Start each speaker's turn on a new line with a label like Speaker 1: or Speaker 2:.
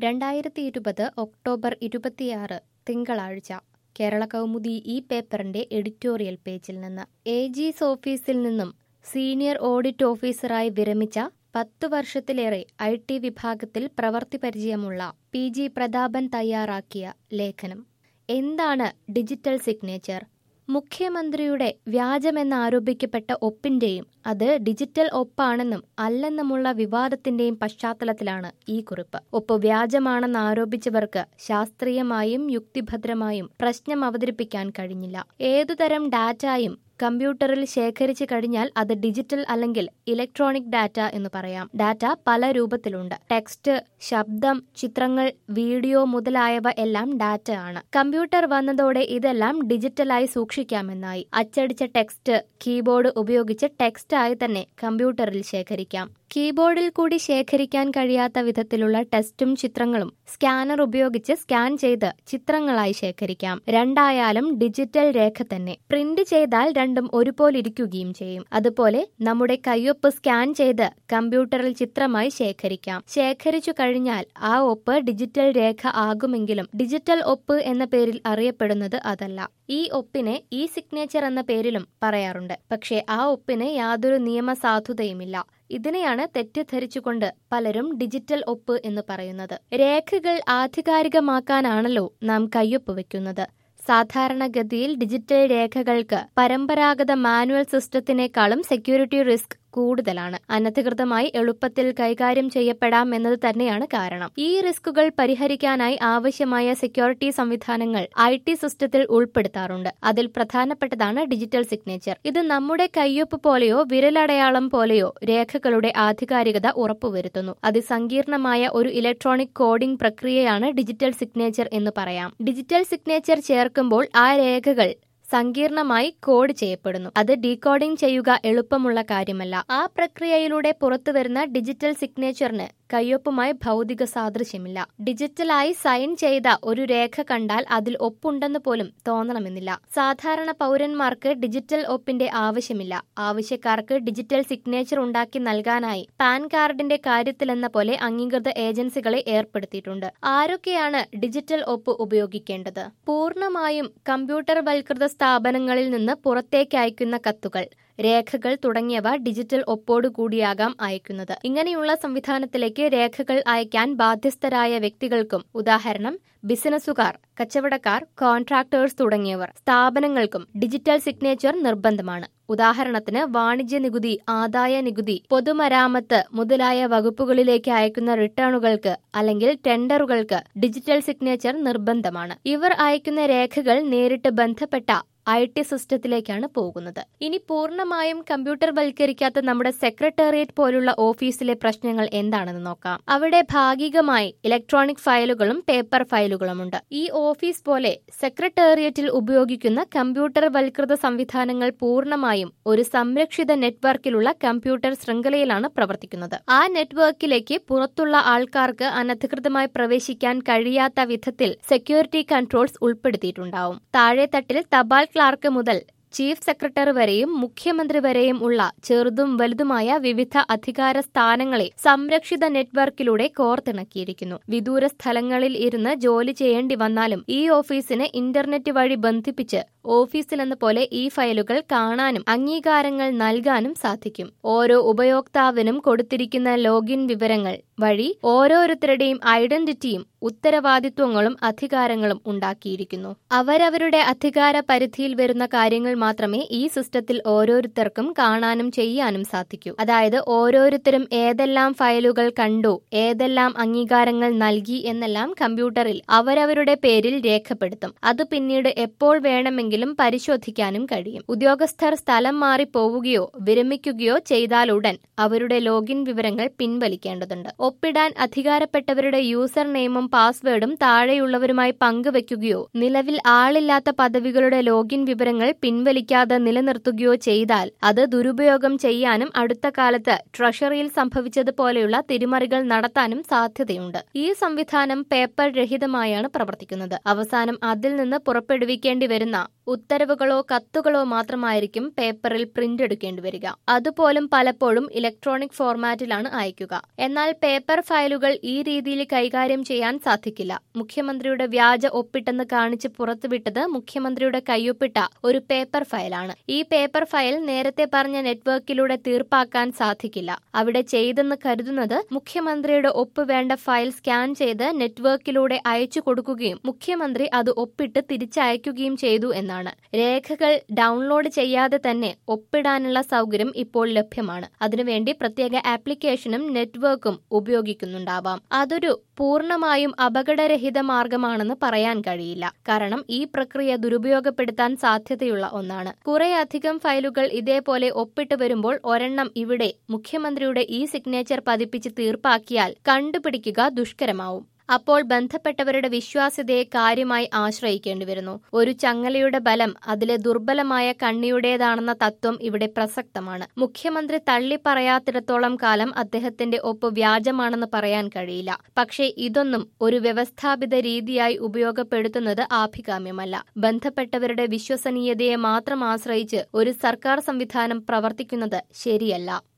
Speaker 1: രണ്ടായിരത്തി ഇരുപത് ഒക്ടോബർ ഇരുപത്തിയാറ് തിങ്കളാഴ്ച കേരള കൗമുദി ഈ പേപ്പറിന്റെ എഡിറ്റോറിയൽ പേജിൽ നിന്ന് എ ജിസ് ഓഫീസിൽ നിന്നും സീനിയർ ഓഡിറ്റ് ഓഫീസറായി വിരമിച്ച പത്തു വർഷത്തിലേറെ ഐ ടി വിഭാഗത്തിൽ പ്രവൃത്തി പരിചയമുള്ള പി ജി പ്രതാപൻ തയ്യാറാക്കിയ ലേഖനം എന്താണ് ഡിജിറ്റൽ സിഗ്നേച്ചർ മുഖ്യമന്ത്രിയുടെ വ്യാജമെന്നാരോപിക്കപ്പെട്ട ഒപ്പിന്റെയും അത് ഡിജിറ്റൽ ഒപ്പാണെന്നും അല്ലെന്നുമുള്ള വിവാദത്തിന്റെയും പശ്ചാത്തലത്തിലാണ് ഈ കുറിപ്പ് ഒപ്പ് വ്യാജമാണെന്ന് ആരോപിച്ചവർക്ക് ശാസ്ത്രീയമായും യുക്തിഭദ്രമായും പ്രശ്നം അവതരിപ്പിക്കാൻ കഴിഞ്ഞില്ല ഏതുതരം ഡാറ്റയും കമ്പ്യൂട്ടറിൽ ശേഖരിച്ചു കഴിഞ്ഞാൽ അത് ഡിജിറ്റൽ അല്ലെങ്കിൽ ഇലക്ട്രോണിക് ഡാറ്റ എന്ന് പറയാം ഡാറ്റ പല രൂപത്തിലുണ്ട് ടെക്സ്റ്റ് ശബ്ദം ചിത്രങ്ങൾ വീഡിയോ മുതലായവ എല്ലാം ഡാറ്റ ആണ് കമ്പ്യൂട്ടർ വന്നതോടെ ഇതെല്ലാം ഡിജിറ്റലായി സൂക്ഷിക്കാമെന്നായി അച്ചടിച്ച ടെക്സ്റ്റ് കീബോർഡ് ഉപയോഗിച്ച് ടെക്സ്റ്റായി തന്നെ കമ്പ്യൂട്ടറിൽ ശേഖരിക്കാം കീബോർഡിൽ കൂടി ശേഖരിക്കാൻ കഴിയാത്ത വിധത്തിലുള്ള ടെസ്റ്റും ചിത്രങ്ങളും സ്കാനർ ഉപയോഗിച്ച് സ്കാൻ ചെയ്ത് ചിത്രങ്ങളായി ശേഖരിക്കാം രണ്ടായാലും ഡിജിറ്റൽ രേഖ തന്നെ പ്രിന്റ് ചെയ്താൽ രണ്ടും ഒരുപോലെ ഇരിക്കുകയും ചെയ്യും അതുപോലെ നമ്മുടെ കയ്യൊപ്പ് സ്കാൻ ചെയ്ത് കമ്പ്യൂട്ടറിൽ ചിത്രമായി ശേഖരിക്കാം ശേഖരിച്ചു കഴിഞ്ഞാൽ ആ ഒപ്പ് ഡിജിറ്റൽ രേഖ ആകുമെങ്കിലും ഡിജിറ്റൽ ഒപ്പ് എന്ന പേരിൽ അറിയപ്പെടുന്നത് അതല്ല ഈ ഒപ്പിനെ ഇ സിഗ്നേച്ചർ എന്ന പേരിലും പറയാറുണ്ട് പക്ഷേ ആ ഒപ്പിന് യാതൊരു നിയമസാധുതയുമില്ല ഇതിനെയാണ് തെറ്റിദ്ധരിച്ചുകൊണ്ട് പലരും ഡിജിറ്റൽ ഒപ്പ് എന്ന് പറയുന്നത് രേഖകൾ ആധികാരികമാക്കാനാണല്ലോ നാം കയ്യൊപ്പ് വെക്കുന്നത് സാധാരണഗതിയിൽ ഡിജിറ്റൽ രേഖകൾക്ക് പരമ്പരാഗത മാനുവൽ സിസ്റ്റത്തിനേക്കാളും സെക്യൂരിറ്റി റിസ്ക് കൂടുതലാണ് അനധികൃതമായി എളുപ്പത്തിൽ കൈകാര്യം ചെയ്യപ്പെടാം എന്നത് തന്നെയാണ് കാരണം ഈ റിസ്കുകൾ പരിഹരിക്കാനായി ആവശ്യമായ സെക്യൂരിറ്റി സംവിധാനങ്ങൾ ഐ ടി സിസ്റ്റത്തിൽ ഉൾപ്പെടുത്താറുണ്ട് അതിൽ പ്രധാനപ്പെട്ടതാണ് ഡിജിറ്റൽ സിഗ്നേച്ചർ ഇത് നമ്മുടെ കയ്യൊപ്പ് പോലെയോ വിരലടയാളം പോലെയോ രേഖകളുടെ ആധികാരികത ഉറപ്പുവരുത്തുന്നു അതിസങ്കീർണമായ ഒരു ഇലക്ട്രോണിക് കോഡിംഗ് പ്രക്രിയയാണ് ഡിജിറ്റൽ സിഗ്നേച്ചർ എന്ന് പറയാം ഡിജിറ്റൽ സിഗ്നേച്ചർ ചേർക്കുമ്പോൾ ആ രേഖകൾ സങ്കീർണമായി കോഡ് ചെയ്യപ്പെടുന്നു അത് ഡീകോഡിംഗ് ചെയ്യുക എളുപ്പമുള്ള കാര്യമല്ല ആ പ്രക്രിയയിലൂടെ പുറത്തുവരുന്ന ഡിജിറ്റൽ സിഗ്നേച്ചറിന് കയ്യൊപ്പുമായി ഭൗതിക സാദൃശ്യമില്ല ഡിജിറ്റലായി സൈൻ ചെയ്ത ഒരു രേഖ കണ്ടാൽ അതിൽ ഒപ്പുണ്ടെന്ന് പോലും തോന്നണമെന്നില്ല സാധാരണ പൗരന്മാർക്ക് ഡിജിറ്റൽ ഒപ്പിന്റെ ആവശ്യമില്ല ആവശ്യക്കാർക്ക് ഡിജിറ്റൽ സിഗ്നേച്ചർ ഉണ്ടാക്കി നൽകാനായി പാൻ കാർഡിന്റെ കാര്യത്തിലെന്ന പോലെ അംഗീകൃത ഏജൻസികളെ ഏർപ്പെടുത്തിയിട്ടുണ്ട് ആരൊക്കെയാണ് ഡിജിറ്റൽ ഒപ്പ് ഉപയോഗിക്കേണ്ടത് പൂർണ്ണമായും കമ്പ്യൂട്ടർവൽകൃത സ്ഥാപനങ്ങളിൽ നിന്ന് പുറത്തേക്ക് അയക്കുന്ന കത്തുകൾ രേഖകൾ തുടങ്ങിയവ ഡിജിറ്റൽ ഒപ്പോടുകൂടിയാകാം അയക്കുന്നത് ഇങ്ങനെയുള്ള സംവിധാനത്തിലേക്ക് രേഖകൾ അയക്കാൻ ബാധ്യസ്ഥരായ വ്യക്തികൾക്കും ഉദാഹരണം ബിസിനസ്സുകാർ കച്ചവടക്കാർ കോൺട്രാക്ടേഴ്സ് തുടങ്ങിയവർ സ്ഥാപനങ്ങൾക്കും ഡിജിറ്റൽ സിഗ്നേച്ചർ നിർബന്ധമാണ് ഉദാഹരണത്തിന് വാണിജ്യ നികുതി ആദായ നികുതി പൊതുമരാമത്ത് മുതലായ വകുപ്പുകളിലേക്ക് അയക്കുന്ന റിട്ടേണുകൾക്ക് അല്ലെങ്കിൽ ടെൻഡറുകൾക്ക് ഡിജിറ്റൽ സിഗ്നേച്ചർ നിർബന്ധമാണ് ഇവർ അയക്കുന്ന രേഖകൾ നേരിട്ട് ബന്ധപ്പെട്ട ഐ ടി സിസ്റ്റത്തിലേക്കാണ് പോകുന്നത് ഇനി പൂർണ്ണമായും കമ്പ്യൂട്ടർ വൽക്കരിക്കാത്ത നമ്മുടെ സെക്രട്ടേറിയറ്റ് പോലുള്ള ഓഫീസിലെ പ്രശ്നങ്ങൾ എന്താണെന്ന് നോക്കാം അവിടെ ഭാഗികമായി ഇലക്ട്രോണിക് ഫയലുകളും പേപ്പർ ഫയലുകളുമുണ്ട് ഈ ഓഫീസ് പോലെ സെക്രട്ടേറിയറ്റിൽ ഉപയോഗിക്കുന്ന കമ്പ്യൂട്ടർ വൽകൃത സംവിധാനങ്ങൾ പൂർണ്ണമായും ഒരു സംരക്ഷിത നെറ്റ്വർക്കിലുള്ള കമ്പ്യൂട്ടർ ശൃംഖലയിലാണ് പ്രവർത്തിക്കുന്നത് ആ നെറ്റ്വർക്കിലേക്ക് പുറത്തുള്ള ആൾക്കാർക്ക് അനധികൃതമായി പ്രവേശിക്കാൻ കഴിയാത്ത വിധത്തിൽ സെക്യൂരിറ്റി കൺട്രോൾസ് ഉൾപ്പെടുത്തിയിട്ടുണ്ടാവും താഴെത്തട്ടിൽ തപാൽ ക്ലാർക്ക് മുതൽ ചീഫ് സെക്രട്ടറി വരെയും മുഖ്യമന്ത്രി വരെയും ഉള്ള ചെറുതും വലുതുമായ വിവിധ അധികാര സ്ഥാനങ്ങളെ സംരക്ഷിത നെറ്റ്വർക്കിലൂടെ കോർത്തിണക്കിയിരിക്കുന്നു വിദൂര സ്ഥലങ്ങളിൽ ഇരുന്ന് ജോലി ചെയ്യേണ്ടി വന്നാലും ഈ ഓഫീസിന് ഇന്റർനെറ്റ് വഴി ബന്ധിപ്പിച്ച് ഓഫീസിലെന്ന പോലെ ഈ ഫയലുകൾ കാണാനും അംഗീകാരങ്ങൾ നൽകാനും സാധിക്കും ഓരോ ഉപയോക്താവിനും കൊടുത്തിരിക്കുന്ന ലോഗിൻ വിവരങ്ങൾ വഴി ഓരോരുത്തരുടെയും ഐഡന്റിറ്റിയും ഉത്തരവാദിത്വങ്ങളും അധികാരങ്ങളും ഉണ്ടാക്കിയിരിക്കുന്നു അവരവരുടെ അധികാര പരിധിയിൽ വരുന്ന കാര്യങ്ങൾ മാത്രമേ ഈ സിസ്റ്റത്തിൽ ഓരോരുത്തർക്കും കാണാനും ചെയ്യാനും സാധിക്കൂ അതായത് ഓരോരുത്തരും ഏതെല്ലാം ഫയലുകൾ കണ്ടു ഏതെല്ലാം അംഗീകാരങ്ങൾ നൽകി എന്നെല്ലാം കമ്പ്യൂട്ടറിൽ അവരവരുടെ പേരിൽ രേഖപ്പെടുത്തും അത് പിന്നീട് എപ്പോൾ വേണമെങ്കിലും പരിശോധിക്കാനും കഴിയും ഉദ്യോഗസ്ഥർ സ്ഥലം മാറി പോവുകയോ വിരമിക്കുകയോ ചെയ്താലുടൻ അവരുടെ ലോഗിൻ വിവരങ്ങൾ പിൻവലിക്കേണ്ടതുണ്ട് ഒപ്പിടാൻ അധികാരപ്പെട്ടവരുടെ യൂസർ നെയിമും പാസ്വേഡും താഴെയുള്ളവരുമായി പങ്കുവെക്കുകയോ നിലവിൽ ആളില്ലാത്ത പദവികളുടെ ലോഗിൻ വിവരങ്ങൾ പിൻവലിക്കാതെ നിലനിർത്തുകയോ ചെയ്താൽ അത് ദുരുപയോഗം ചെയ്യാനും അടുത്ത കാലത്ത് ട്രഷറിയിൽ സംഭവിച്ചതുപോലെയുള്ള തിരിമറികൾ നടത്താനും സാധ്യതയുണ്ട് ഈ സംവിധാനം പേപ്പർ രഹിതമായാണ് പ്രവർത്തിക്കുന്നത് അവസാനം അതിൽ നിന്ന് പുറപ്പെടുവിക്കേണ്ടി വരുന്ന ഉത്തരവുകളോ കത്തുകളോ മാത്രമായിരിക്കും പേപ്പറിൽ പ്രിന്റ് എടുക്കേണ്ടി വരിക അതുപോലും പലപ്പോഴും ഇലക്ട്രോണിക് ഫോർമാറ്റിലാണ് അയക്കുക എന്നാൽ പേപ്പർ ഫയലുകൾ ഈ രീതിയിൽ കൈകാര്യം ചെയ്യാൻ സാധിക്കില്ല മുഖ്യമന്ത്രിയുടെ വ്യാജ ഒപ്പിട്ടെന്ന് കാണിച്ച് പുറത്തുവിട്ടത് മുഖ്യമന്ത്രിയുടെ കയ്യൊപ്പിട്ട ഒരു പേപ്പർ ഫയലാണ് ഈ പേപ്പർ ഫയൽ നേരത്തെ പറഞ്ഞ നെറ്റ്വർക്കിലൂടെ തീർപ്പാക്കാൻ സാധിക്കില്ല അവിടെ ചെയ്തെന്ന് കരുതുന്നത് മുഖ്യമന്ത്രിയുടെ ഒപ്പ് വേണ്ട ഫയൽ സ്കാൻ ചെയ്ത് നെറ്റ്വർക്കിലൂടെ അയച്ചു കൊടുക്കുകയും മുഖ്യമന്ത്രി അത് ഒപ്പിട്ട് തിരിച്ചയക്കുകയും ചെയ്തു എന്നാണ് രേഖകൾ ഡൗൺലോഡ് ചെയ്യാതെ തന്നെ ഒപ്പിടാനുള്ള സൗകര്യം ഇപ്പോൾ ലഭ്യമാണ് അതിനുവേണ്ടി പ്രത്യേക ആപ്ലിക്കേഷനും നെറ്റ്വർക്കും ഉപയോഗിക്കുന്നുണ്ടാവാം അതൊരു പൂർണ്ണമായും അപകടരഹിത മാർഗമാണെന്ന് പറയാൻ കഴിയില്ല കാരണം ഈ പ്രക്രിയ ദുരുപയോഗപ്പെടുത്താൻ സാധ്യതയുള്ള ഒന്നാണ് കുറേയധികം ഫയലുകൾ ഇതേപോലെ ഒപ്പിട്ട് വരുമ്പോൾ ഒരെണ്ണം ഇവിടെ മുഖ്യമന്ത്രിയുടെ ഈ സിഗ്നേച്ചർ പതിപ്പിച്ച് തീർപ്പാക്കിയാൽ കണ്ടുപിടിക്കുക ദുഷ്കരമാവും അപ്പോൾ ബന്ധപ്പെട്ടവരുടെ വിശ്വാസ്യതയെ കാര്യമായി ആശ്രയിക്കേണ്ടി വരുന്നു ഒരു ചങ്ങലയുടെ ബലം അതിലെ ദുർബലമായ കണ്ണിയുടേതാണെന്ന തത്വം ഇവിടെ പ്രസക്തമാണ് മുഖ്യമന്ത്രി തള്ളിപ്പറയാത്തിടത്തോളം കാലം അദ്ദേഹത്തിന്റെ ഒപ്പ് വ്യാജമാണെന്ന് പറയാൻ കഴിയില്ല പക്ഷേ ഇതൊന്നും ഒരു വ്യവസ്ഥാപിത രീതിയായി ഉപയോഗപ്പെടുത്തുന്നത് ആഭികാമ്യമല്ല ബന്ധപ്പെട്ടവരുടെ വിശ്വസനീയതയെ മാത്രം ആശ്രയിച്ച് ഒരു സർക്കാർ സംവിധാനം പ്രവർത്തിക്കുന്നത് ശരിയല്ല